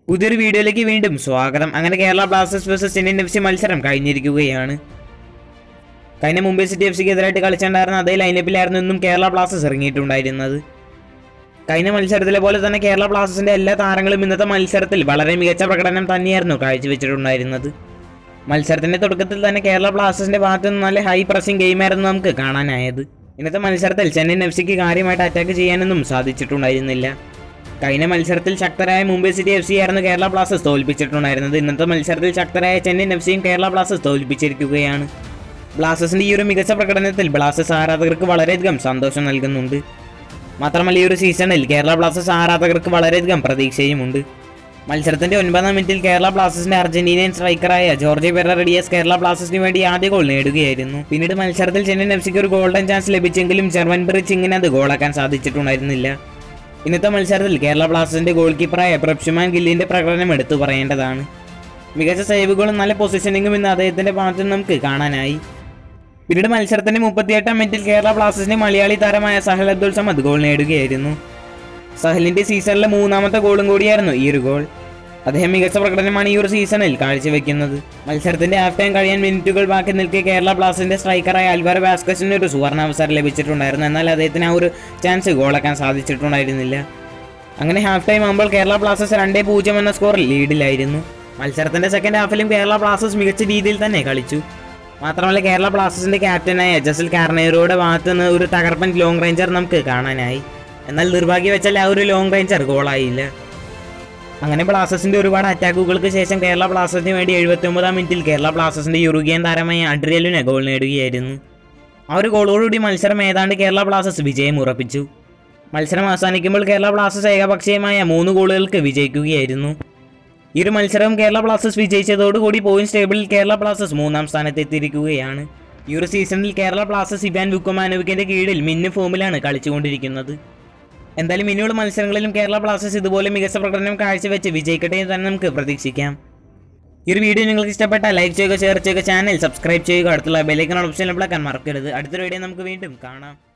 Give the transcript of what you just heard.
പുതിയൊരു വീഡിയോയിലേക്ക് വീണ്ടും സ്വാഗതം അങ്ങനെ Kerala Blasters versus Chennaiyin F C മത്സരം കഴിഞ്ഞിരിക്കുകയാണ് കഴിഞ്ഞ മുംബൈ സിറ്റി എഫ് സിക്ക് എതിരായിട്ട് കളിച്ചിട്ടുണ്ടായിരുന്ന അതേ ലൈനപ്പിലായിരുന്നു ഇന്നും കേരള ബ്ലാസ്റ്റേഴ്സ് ഇറങ്ങിയിട്ടുണ്ടായിരുന്നത് കഴിഞ്ഞ മത്സരത്തിലെ പോലെ തന്നെ കേരള ബ്ലാസ്റ്റേഴ്സിന്റെ എല്ലാ താരങ്ങളും ഇന്നത്തെ മത്സരത്തിൽ വളരെ മികച്ച പ്രകടനം തന്നെയായിരുന്നു കാഴ്ചവെച്ചിട്ടുണ്ടായിരുന്നത് മത്സരത്തിന്റെ തുടക്കത്തിൽ തന്നെ കേരള ബ്ലാസ്റ്റേഴ്സിന്റെ ഭാഗത്ത് നിന്ന് നല്ല ഹൈ പ്രസിംഗ് ഗെയിമായിരുന്നു നമുക്ക് കാണാനായത് ഇന്നത്തെ മത്സരത്തിൽ ചെന്നൈയിൻ എഫ് സിക്ക് കാര്യമായിട്ട് അറ്റാക്ക് ചെയ്യാനൊന്നും സാധിച്ചിട്ടുണ്ടായിരുന്നില്ല കഴിഞ്ഞ മത്സരത്തിൽ ശക്തരായ മുംബൈ സിറ്റി എഫ് സി ആയിരുന്നു കേരള ബ്ലാസ്റ്റേഴ്സ് തോൽപ്പിച്ചിട്ടുണ്ടായിരുന്നത് ഇന്നത്തെ മത്സരത്തിൽ ശക്തരായ ചെന്നൈയിൻ എഫ് സിയും കേരള ബ്ലാസ്റ്റേഴ്സ് തോൽപ്പിച്ചിരിക്കുകയാണ് ബ്ലാസ്റ്റേഴ്സിന്റെ ഈ ഒരു മികച്ച പ്രകടനത്തിൽ ബ്ലാസ്റ്റേഴ്സ് ആരാധകർക്ക് വളരെയധികം സന്തോഷം നൽകുന്നുണ്ട് മാത്രമല്ല ഈ ഒരു സീസണിൽ കേരള ബ്ലാസ്റ്റേഴ്സ് ആരാധകർക്ക് വളരെയധികം പ്രതീക്ഷയുമുണ്ട് മത്സരത്തിന്റെ ഒൻപതാം മിനിറ്റിൽ കേരള ബ്ലാസ്റ്റേഴ്സിന്റെ അർജന്റീനിയൻ സ്ട്രൈക്കറായ ജോർജ് പെറഡിയസ് കേരള ബ്ലാസ്റ്റേഴ്സിന് വേണ്ടി ആദ്യ ഗോൾ നേടുകയായിരുന്നു പിന്നീട് മത്സരത്തിൽ ചെന്നൈയിൻ എഫ് സിക്ക് ഒരു ഗോൾഡൻ ചാൻസ് ലഭിച്ചെങ്കിലും ജർമ്മൻ ബ്രിച്ചിങ്ങിന് അത് ഗോളാക്കാൻ സാധിച്ചിട്ടുണ്ടായിരുന്നില്ല ഇന്നത്തെ മത്സരത്തിൽ കേരള ബ്ലാസ്റ്റേഴ്സിന്റെ ഗോൾ കീപ്പറായ പ്രപ്ഷുമാൻ ഗില്ലിന്റെ പ്രകടനം എടുത്തു പറയേണ്ടതാണ് മികച്ച സേവുകളും നല്ല പൊസിഷനിങ്ങും ഇന്ന് അദ്ദേഹത്തിന്റെ ഭാഗത്ത് നിന്ന് നമുക്ക് കാണാനായി പിന്നീട് മത്സരത്തിന്റെ മുപ്പത്തിയെട്ടാം മിനിറ്റിൽ കേരള ബ്ലാസ്റ്റേഴ്സിന്റെ മലയാളി താരമായ സഹൽ അബ്ദുൾ സമദ് ഗോൾ നേടുകയായിരുന്നു സഹലിന്റെ സീസണിലെ മൂന്നാമത്തെ ഗോളും കൂടിയായിരുന്നു ഈ ഒരു ഗോൾ അദ്ദേഹം മികച്ച പ്രകടനമാണ് ഈ ഒരു സീസണിൽ കാഴ്ചവെക്കുന്നത് മത്സരത്തിന്റെ ഹാഫ് ടൈം കഴിയാൻ മിനിറ്റുകൾ ബാക്കി നിൽക്കെ കേരള ബ്ലാസ്റ്റേഴ്സിന്റെ സ്ട്രൈക്കറായ അൽവാർ ബാസ്കസിന് ഒരു സുവർണ അവസരം ലഭിച്ചിട്ടുണ്ടായിരുന്നു എന്നാൽ അദ്ദേഹത്തിന് ആ ഒരു ചാൻസ് ഗോളാക്കാൻ സാധിച്ചിട്ടുണ്ടായിരുന്നില്ല അങ്ങനെ ഹാഫ് ടൈം ആകുമ്പോൾ കേരള ബ്ലാസ്റ്റേഴ്സ് രണ്ടേ പൂജ്യം എന്ന സ്കോറിൽ ലീഡിലായിരുന്നു മത്സരത്തിന്റെ സെക്കൻഡ് ഹാഫിലും കേരള ബ്ലാസ്റ്റേഴ്സ് മികച്ച രീതിയിൽ തന്നെ കളിച്ചു മാത്രമല്ല കേരള ബ്ലാസ്റ്റേഴ്സിന്റെ ക്യാപ്റ്റനായ ജസൽ കാർണേറോയുടെ ഭാഗത്ത് നിന്ന് ഒരു തകർപ്പൻ ലോങ് റേഞ്ചർ നമുക്ക് കാണാനായി എന്നാൽ നിർഭാഗ്യവശാൽ ആ ഒരു ലോങ് റേഞ്ചർ ഗോളായില്ല അങ്ങനെ ബ്ലാസ്റ്റേഴ്സിന്റെ ഒരുപാട് അറ്റാക്കുകൾക്ക് ശേഷം കേരള ബ്ലാസ്റ്റേഴ്സിന് വേണ്ടി എഴുപത്തി ഒമ്പതാം മിനിറ്റിൽ കേരള ബ്ലാസ്റ്റേഴ്സിന്റെ യുറുഗിയൻ താരമായ അഡ്രിയലിനെ ഗോൾ നേടുകയായിരുന്നു ആ ഒരു ഗോളോടുകൂടി മത്സരം ഏതാണ്ട് കേരള ബ്ലാസ്റ്റേഴ്സ് വിജയം ഉറപ്പിച്ചു മത്സരം അവസാനിക്കുമ്പോൾ കേരള ബ്ലാസ്റ്റേഴ്സ് ഏകപക്ഷീയമായ മൂന്ന് ഗോളുകൾക്ക് വിജയിക്കുകയായിരുന്നു ഈ ഒരു മത്സരം കേരള ബ്ലാസ്റ്റേഴ്സ് വിജയിച്ചതോടുകൂടി പോയിന്റ് ടേബിളിൽ കേരള ബ്ലാസ്റ്റേഴ്സ് മൂന്നാം സ്ഥാനത്ത് എത്തിയിരിക്കുകയാണ് ഈ ഒരു സീസണിൽ കേരള ബ്ലാസ്റ്റേഴ്സ് ഇവാൻ വുക്കമാനോവിക്കിന്റെ കീഴിൽ മിന്നു ഫോമിലാണ് കളിച്ചുകൊണ്ടിരിക്കുന്നത് എന്തായാലും ഇനിയുള്ള മത്സരങ്ങളിലും കേരള ബ്ലാസ്റ്റേഴ്സ് ഇതുപോലെ മികച്ച പ്രകടനം കാഴ്ചവെച്ച് വിജയിക്കട്ടെ എന്ന് തന്നെ നമുക്ക് പ്രതീക്ഷിക്കാം ഈ ഒരു വീഡിയോ നിങ്ങൾക്ക് ഇഷ്ടപ്പെട്ടാൽ ലൈക്ക് ചെയ്യുക ഷെയർ ചെയ്യുക ചാനൽ സബ്സ്ക്രൈബ് ചെയ്യുക അടുത്തുള്ള ബെലൈക്കൺ ഓപ്ഷൻ വിളക്കാൻ മറക്കരുത് അടുത്തൊരു വീഡിയോ നമുക്ക് വീണ്ടും കാണാം